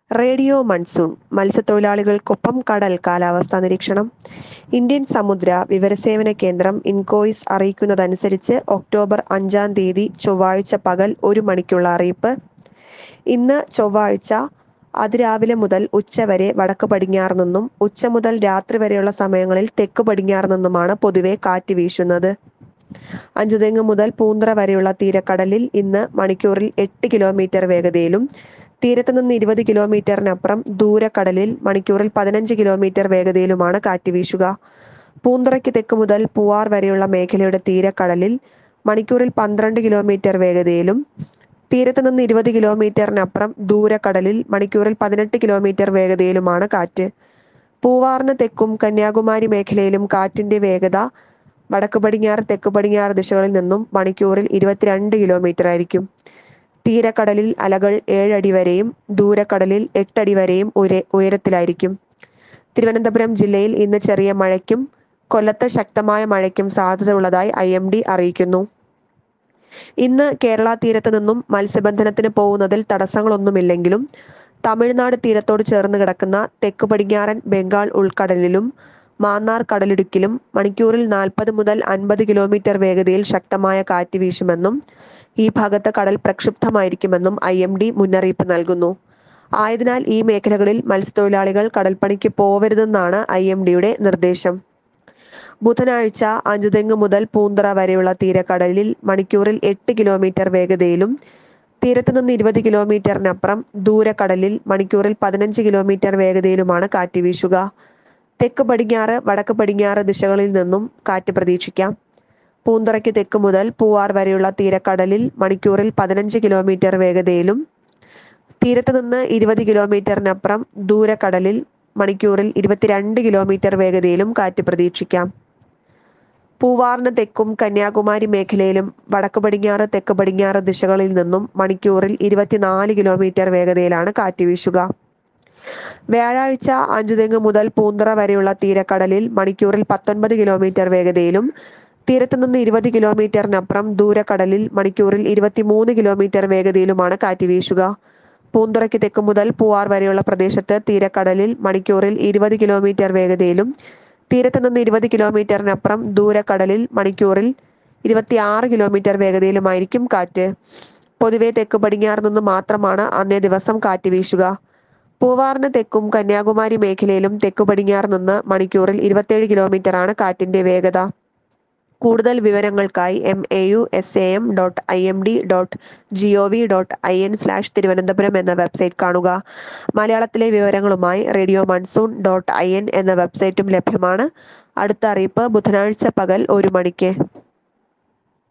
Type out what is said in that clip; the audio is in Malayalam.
റേഡിയോ മൺസൂൺ മത്സ്യത്തൊഴിലാളികൾക്കൊപ്പം കടൽ കാലാവസ്ഥാ നിരീക്ഷണം ഇന്ത്യൻ സമുദ്ര വിവരസേവന കേന്ദ്രം ഇൻകോയിസ് അറിയിക്കുന്നതനുസരിച്ച് ഒക്ടോബർ അഞ്ചാം തീയതി ചൊവ്വാഴ്ച പകൽ ഒരു മണിക്കുള്ള അറിയിപ്പ് ഇന്ന് ചൊവ്വാഴ്ച അതിരാവിലെ മുതൽ ഉച്ചവരെ വടക്ക് പടിഞ്ഞാറ് നിന്നും ഉച്ച മുതൽ രാത്രി വരെയുള്ള സമയങ്ങളിൽ തെക്ക് പടിഞ്ഞാറ് നിന്നുമാണ് പൊതുവെ കാറ്റ് വീശുന്നത് അഞ്ചുതെങ്ങ് മുതൽ പൂന്തറ വരെയുള്ള തീരക്കടലിൽ ഇന്ന് മണിക്കൂറിൽ എട്ട് കിലോമീറ്റർ വേഗതയിലും തീരത്ത് നിന്ന് ഇരുപത് കിലോമീറ്ററിനപ്പുറം ദൂരക്കടലിൽ മണിക്കൂറിൽ പതിനഞ്ച് കിലോമീറ്റർ വേഗതയിലുമാണ് കാറ്റ് വീശുക പൂന്തറയ്ക്ക് തെക്ക് മുതൽ പൂവാർ വരെയുള്ള മേഖലയുടെ തീരക്കടലിൽ മണിക്കൂറിൽ പന്ത്രണ്ട് കിലോമീറ്റർ വേഗതയിലും തീരത്ത് നിന്ന് ഇരുപത് കിലോമീറ്ററിനപ്പുറം ദൂരക്കടലിൽ മണിക്കൂറിൽ പതിനെട്ട് കിലോമീറ്റർ വേഗതയിലുമാണ് കാറ്റ് പൂവാറിന് തെക്കും കന്യാകുമാരി മേഖലയിലും കാറ്റിന്റെ വേഗത വടക്ക് പടിഞ്ഞാറ് തെക്ക് പടിഞ്ഞാറ് ദിശകളിൽ നിന്നും മണിക്കൂറിൽ ഇരുപത്തിരണ്ട് കിലോമീറ്റർ ആയിരിക്കും തീരക്കടലിൽ അലകൾ ഏഴടി വരെയും ദൂരക്കടലിൽ എട്ടടി വരെയും ഉയര ഉയരത്തിലായിരിക്കും തിരുവനന്തപുരം ജില്ലയിൽ ഇന്ന് ചെറിയ മഴയ്ക്കും കൊല്ലത്ത് ശക്തമായ മഴയ്ക്കും സാധ്യതയുള്ളതായി ഐ എം ഡി അറിയിക്കുന്നു ഇന്ന് കേരള തീരത്ത് നിന്നും മത്സ്യബന്ധനത്തിന് പോകുന്നതിൽ തടസ്സങ്ങളൊന്നുമില്ലെങ്കിലും തമിഴ്നാട് തീരത്തോട് ചേർന്ന് കിടക്കുന്ന തെക്ക് പടിഞ്ഞാറൻ ബംഗാൾ ഉൾക്കടലിലും മാന്നാർ കടലിടുക്കിലും മണിക്കൂറിൽ നാൽപ്പത് മുതൽ അൻപത് കിലോമീറ്റർ വേഗതയിൽ ശക്തമായ കാറ്റ് വീശുമെന്നും ഈ ഭാഗത്ത് കടൽ പ്രക്ഷുബ്ധമായിരിക്കുമെന്നും ഐ എം ഡി മുന്നറിയിപ്പ് നൽകുന്നു ആയതിനാൽ ഈ മേഖലകളിൽ മത്സ്യത്തൊഴിലാളികൾ കടൽപ്പണിക്ക് പോവരുതെന്നാണ് ഐ എം ഡിയുടെ നിർദ്ദേശം ബുധനാഴ്ച അഞ്ചുതെങ്ങ് മുതൽ പൂന്തറ വരെയുള്ള തീരക്കടലിൽ മണിക്കൂറിൽ എട്ട് കിലോമീറ്റർ വേഗതയിലും തീരത്ത് നിന്ന് ഇരുപത് കിലോമീറ്ററിനപ്പുറം ദൂരക്കടലിൽ മണിക്കൂറിൽ പതിനഞ്ച് കിലോമീറ്റർ വേഗതയിലുമാണ് കാറ്റ് വീശുക തെക്ക് പടിഞ്ഞാറ് വടക്ക് പടിഞ്ഞാറ് ദിശകളിൽ നിന്നും കാറ്റ് പ്രതീക്ഷിക്കാം പൂന്തറയ്ക്ക് തെക്ക് മുതൽ പൂവാർ വരെയുള്ള തീരക്കടലിൽ മണിക്കൂറിൽ പതിനഞ്ച് കിലോമീറ്റർ വേഗതയിലും തീരത്ത് നിന്ന് ഇരുപത് കിലോമീറ്ററിനപ്പുറം ദൂരക്കടലിൽ മണിക്കൂറിൽ ഇരുപത്തിരണ്ട് കിലോമീറ്റർ വേഗതയിലും കാറ്റ് പ്രതീക്ഷിക്കാം പൂവാറിന് തെക്കും കന്യാകുമാരി മേഖലയിലും വടക്ക് പടിഞ്ഞാറ് തെക്ക് പടിഞ്ഞാറ് ദിശകളിൽ നിന്നും മണിക്കൂറിൽ ഇരുപത്തിനാല് കിലോമീറ്റർ വേഗതയിലാണ് കാറ്റ് വീശുക വ്യാഴാഴ്ച അഞ്ചുതെങ്ങ് മുതൽ പൂന്തറ വരെയുള്ള തീരക്കടലിൽ മണിക്കൂറിൽ പത്തൊൻപത് കിലോമീറ്റർ വേഗതയിലും തീരത്ത് നിന്ന് ഇരുപത് കിലോമീറ്ററിനപ്പുറം ദൂരക്കടലിൽ മണിക്കൂറിൽ ഇരുപത്തിമൂന്ന് കിലോമീറ്റർ വേഗതയിലുമാണ് കാറ്റ് വീശുക പൂന്തുറയ്ക്ക് തെക്ക് മുതൽ പൂവാർ വരെയുള്ള പ്രദേശത്ത് തീരക്കടലിൽ മണിക്കൂറിൽ ഇരുപത് കിലോമീറ്റർ വേഗതയിലും തീരത്ത് നിന്ന് ഇരുപത് കിലോമീറ്ററിനപ്പുറം ദൂരക്കടലിൽ മണിക്കൂറിൽ ഇരുപത്തിയാറ് കിലോമീറ്റർ വേഗതയിലുമായിരിക്കും കാറ്റ് പൊതുവെ തെക്ക് പടിഞ്ഞാറ് നിന്ന് മാത്രമാണ് അന്നേ ദിവസം കാറ്റ് വീശുക പൂവാറിന് തെക്കും കന്യാകുമാരി മേഖലയിലും തെക്കു പടിഞ്ഞാറ് നിന്ന് മണിക്കൂറിൽ ഇരുപത്തേഴ് കിലോമീറ്ററാണ് കാറ്റിന്റെ വേഗത കൂടുതൽ വിവരങ്ങൾക്കായി M A U S A M dot I M D dot G O V dot I N slash Thiruvananthapuram എന്ന വെബ്സൈറ്റ് കാണുക മലയാളത്തിലെ വിവരങ്ങളുമായി radio monsoon dot I N എന്ന വെബ്സൈറ്റും ലഭ്യമാണ് അടുത്ത അറിയിപ്പ് ബുധനാഴ്ച പകൽ ഒരു മണിക്ക്